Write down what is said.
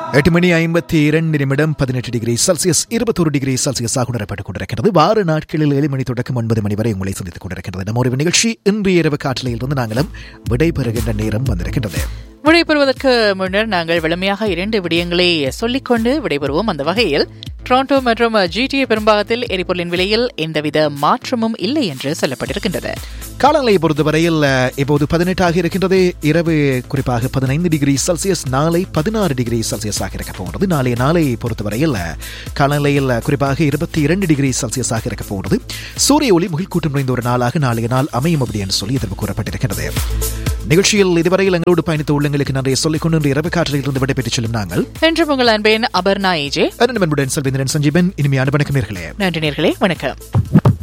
எட்டு மணி ஐம்பத்தி இரண்டு நிமிடம் பதினெட்டு டிகிரி செல்சியஸ் இருபத்தொரு டிகிரி செல்சியஸாக உணரப்பட்டுக் கொண்டிருக்கிறது வார நாட்களில் ஏழு மணி தொடக்கம் ஒன்பது மணி வரை உங்களை சந்தித்துக் கொண்டிருக்கிறது நம்ம ஒரு நிகழ்ச்சி இன்று இரவு காற்றலையில் இருந்து நாங்களும் விடைபெறுகின்ற நேரம் வந்திருக்கின்றது விடைபெறுவதற்கு முன்னர் நாங்கள் வலிமையாக இரண்டு விடயங்களை சொல்லிக்கொண்டு விடைபெறுவோம் அந்த வகையில் டொரண்டோ மற்றும் ஜிடிஏ பெரும்பாகத்தில் எரிபொருளின் விலையில் எந்தவித மாற்றமும் இல்லை என்று சொல்லப்பட்டிருக்கின்றது காலநிலையை பொறுத்தவரையில் அஹ், இப்போது பதினெட்டாக இருக்கின்றது இரவு குறிப்பாக பதினைந்து டிகிரி செல்சியஸ் நாளை பதினாறு டிகிரி செல்சியஸாக இருக்க போகிறது நாளைய நாளை பொறுத்தவரையில் அஹ், காலநிலையில் அஹ், குறிப்பாக இருபத்தி இரண்டு டிகிரி செல்சியஸாக இருக்க போகிறது சூரிய ஒளி முகில்கூட்டம் நிறைந்த ஒரு நாளாக நாளைய நாள் அமையும் அப்படி என்று சொல்லி எதிர்ப்பு கூறப்பட்டிருக்கிறது நிகழ்ச்சியில் இதுவரையில் எங்களோடு பயணித்த உள்ளங்களுக்கு நன்றியை சொல்லிக்கொண்டு இன்று இரவு காற்றில் இருந்து விடைபெற்றுச் செல்லும் நாங்கள் என்று உங்கள் அன்பேன் அபர்ணா ஏஜே அருண் செல்வேந்திரன் சஞ்சீவன் இனிமையான வணக்கம் நேர்களே நன்றி நேர்களே வணக்கம்